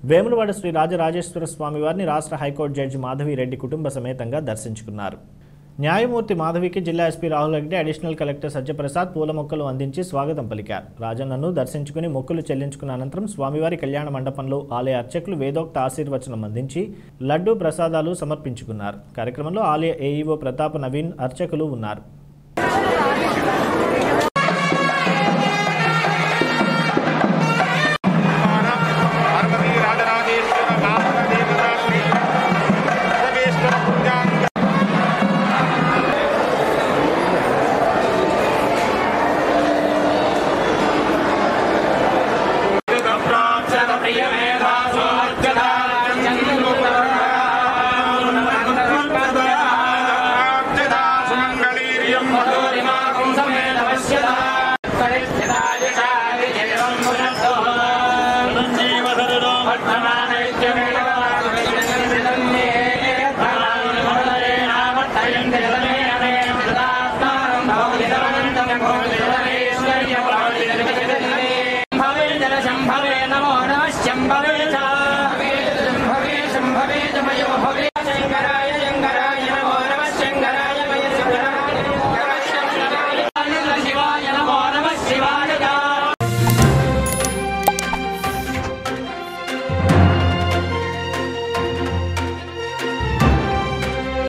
వేములవాడ శ్రీ రాజరాజేశ్వర స్వామి వారిని రాష్ట్ర high court judge Madhavi Reddy కుటుంబ సమేతంగా దర్శించుకున్నారు న్యాయమూర్తి మాధవికి జిల్లా SP Rahul Reddy additional collector Satyaprasad పూల మొక్కలు అందించి స్వాగతం పలికారు రాజన్నను దర్శించుకుని మొక్కులు చెల్లించుకున్న అనంతరం స్వామివారి కళ్యాణ మండపంలో ఆలయ అర్చకులు వేదోక్త ఆశీర్వచనం అందించి లడ్డు ప్రసాదాలు సమర్పించుకున్నారు కార్యక్రమంలో ఆలయ ఏఈఓ ప్రతాప్ నవీన్ అర్చకులు ఉన్నారు పార్వతీ రాజరాజేశ్వర కామన దేవతాశ్రీ సర్వేశ్వర పూజాంగ సుమంగళీర్యం శంభవే నమో నమ శంభవే శంభవే శంభవే మయో భవే